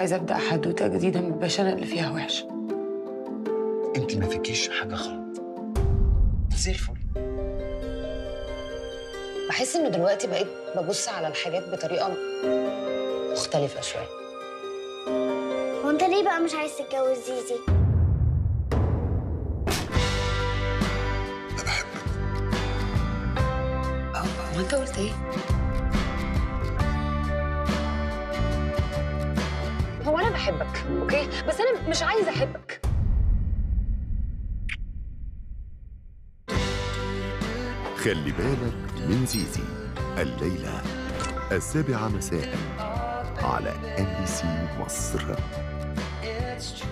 عايزه ابدا حدوته جديده ما بقاش انا اللي فيها وحشه انت ما فيكيش حاجه غلط زي الفل بحس انه دلوقتي بقيت ببص على الحاجات بطريقه مختلفه شويه هو انت ليه بقى مش عايز تتجوز زيزي انا بحبك هو انت قلت ايه هو انا بحبك اوكي بس انا مش عايزه احبك خلي بالك من زيزي الليلة السابعة مساء على ام بي سي مصر